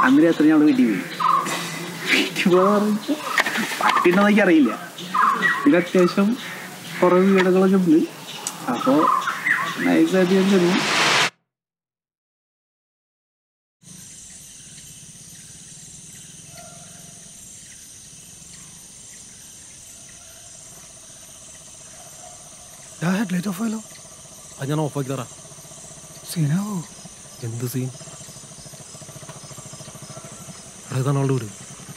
അന്ന് രാത്രി ഞങ്ങൾ വീട്ടിൽ പോയി വീട്ടിൽ പോകാന്ന് പട്ടിണ്ടെന്ന് എനിക്ക് അറിയില്ല ഇതിൽ അത്യാവശ്യം കുറെ വീടുകളൊക്കെ ഉണ്ട് അപ്പോൾ നൈസായിട്ട് ഞാൻ ചെന്നു ഹെഡ്ലൈറ്റ് ഓഫ് ആയല്ലോ അത് ഞാൻ ഓഫാക്കി തരാം സീനാവോ എന്ത് സീൻ ഏതാണ് അവളുടെ വീട്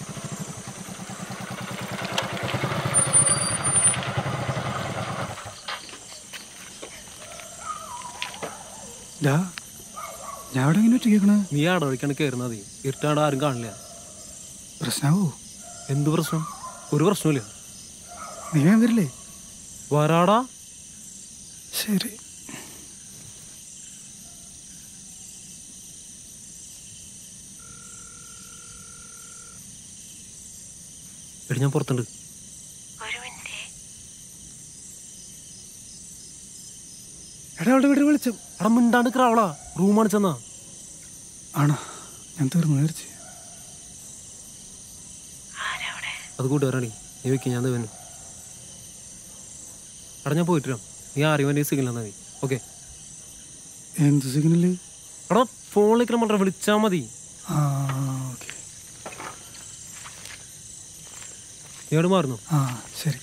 ഡാ ഞാൻ അവിടെ ഇങ്ങനെ ഒറ്റയ്ക്കണ നീ അടവഴിക്കാണ് കയറുന്നത് മതി ഇരുട്ടാണ്ട് ആരും കാണില്ല പ്രശ്നാവോ എന്ത് പ്രശ്നം ഒരു പ്രശ്നമില്ല നീ വേഗം വരില്ലേ വരാടാ ശരി എടി ഞാൻ പുറത്തുണ്ട് എടാ അവിടെ വീട് വിളിച്ചു എടാ മിണ്ടാണ്ട് ക്രാവളാ റൂമാണ് ചെന്നാ ആണോ ഞാൻ തീർന്നു വിചാരിച്ചു അത് കൂട്ടുകാരാണി നീ വെക്കും ഞാൻ തവന്നു എടാ ഞാൻ പോയിട്ട് വരാം നീ ആരെയും വേണ്ടി സിഗ്നൽ തന്നാ മതി ഓക്കെ എന്ത് സിഗ്നല് എടാ ഫോണിലേക്ക് മാത്രം വിളിച്ചാൽ മതി ആ ഓക്കെ നീ അവിടെ മാറുന്നു ആ ശരി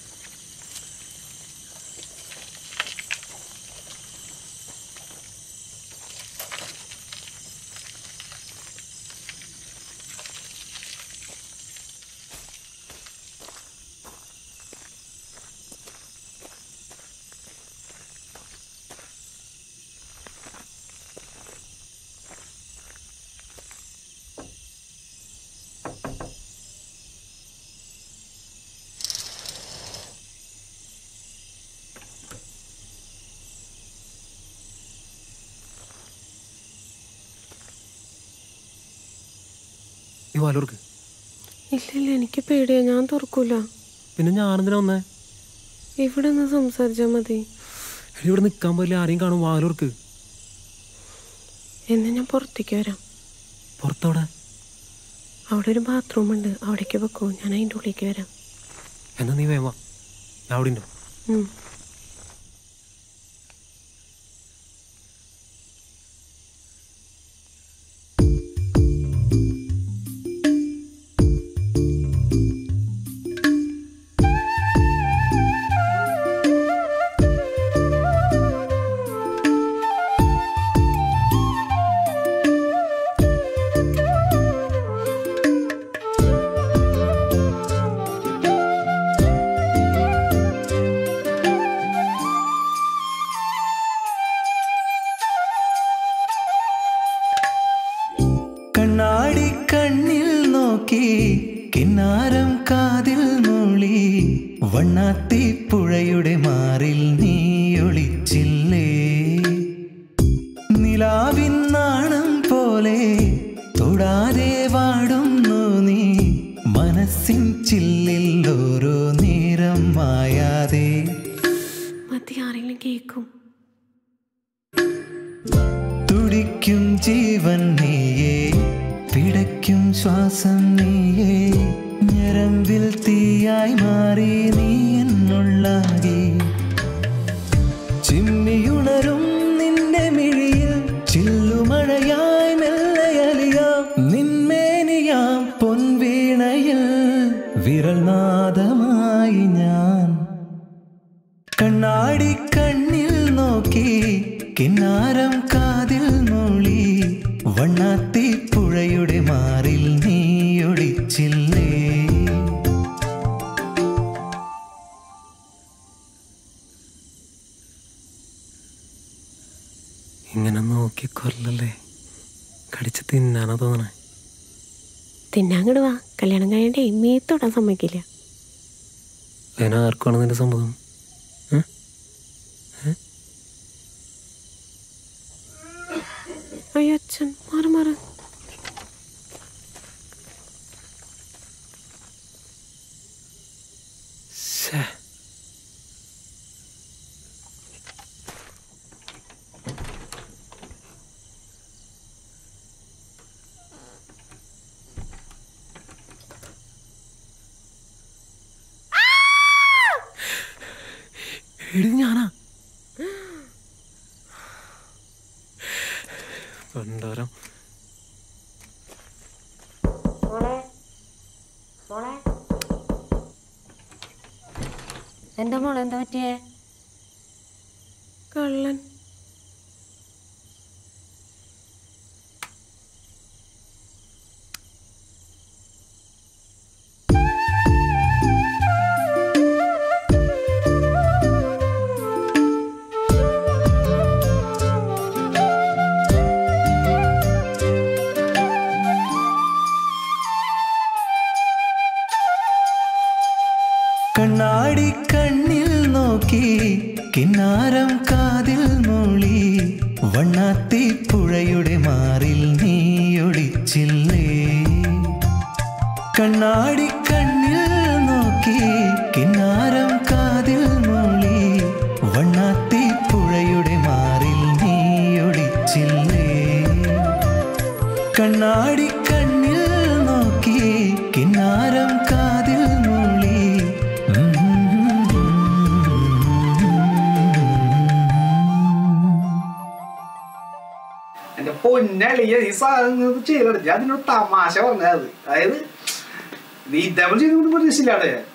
ഈ വാലൂർക്ക് ഇല്ല ഇല്ല എനിക്ക് പേടിയാ ഞാൻ തുറക്കൂല പിന്നെ ഞാനെന്തിനാ വന്നേ ഇവിടെ നിന്ന് സംസാരിച്ചാൽ മതി എടി ഇവിടെ നിൽക്കാൻ പറ്റില്ല ആരെയും കാണും വാലൂർക്ക് എന്നാ ഞാൻ പുറത്തേക്ക് വരാം പുറത്തവിടെ അവിടെ ഒരു ബാത്റൂം ഉണ്ട് അവിടേക്ക് വെക്കൂ ഞാൻ അതിൻ്റെ ഉള്ളിലേക്ക് വരാം എന്നാ നീ വേവാ ഞാൻ അവിടെ ഉണ്ടോ ഉം. കണ്ണാടി കണ്ണിൽ നോക്കി കിന്നാരം കാതിൽ മൂളി വണ്ണാത്തി പുഴയുടെ മാറിൽ നീ ഒളിച്ചില്ലേ നിലാവിൻ നാണം പോലെ തൊടാതെ വാടുന്നു നീ മനസ്സിൻ ചില്ലിൽ ഓരോ നേരം മായാതെ മതി ആരെങ്കിലും കേൾക്കും തുടിക്കും ജീവൻ നീയേ പിടയ്ക്കും ശ്വാസം നീയേ ഞരമ്പിൽ തീയായി മാറി നീ എന്നുള്ളാകെ ചിമ്മിയുണരും നിന്റെ മിഴിയിൽ ചില്ലുമഴയായി മെല്ലയലിയാം നിന്മേനിയാം പൊൻവീണയിൽ വിരൽനാദമായി ഞാൻ കണ്ണാടി കണ്ണിൽ നോക്കി കിന്നാരം കാതിൽ മൂളി വണ്ണാത്തി പുഴയുടെ മാറിൽ നീ ഒളിച്ചില്ലേ ഇങ്ങനെ നോക്കി കൊല്ലല്ലേ കടിച്ച് തിന്നാനാ തോന്നണേ തിന്നാങ്ങട് വാ കല്യാണം കഴിഞ്ഞിട്ടേ മീത്തൊടാൻ സമ്മതിക്കില്ല അതിനാർക്കാണ് നിന്റെ സമ്മതം ഏ? അയ്യോ അച്ഛൻ മാറി മാറി ശ്ശേ. എടി ഞാനാ പണ്ടോരം എന്താ മോളെ എന്താ പറ്റിയേ കള്ളൻ കണ്ണാടി കണ്ണിൽ നോക്കി കിന്നാരം കാതിൽ മൂളി വണ്ണാത്തി പുഴയുടെ മാറിൽ നീയൊടിച്ചില്ലേ കണ്ണാടി കണ്ണിൽ നോക്കി കിന്നാരം കാതിൽ മൂളി വണ്ണാത്തി പുഴയുടെ മാറിൽ നീയൊടിച്ചില്ലേ കണ്ണാടി കണ്ണിൽ നോക്കി കിന്നാരം കാതിൽ മൂളി എന്റെ പൊന്നളിയ ഈ സാധനം ചെയ്തെടുത്ത് ഞാൻ അതിനോട് തമാശ പറഞ്ഞത് അതായത് നീ ഇതേപോലെ ചെയ്തുകൊണ്ട് പ്രതീക്ഷിച്ചില്ലാണ്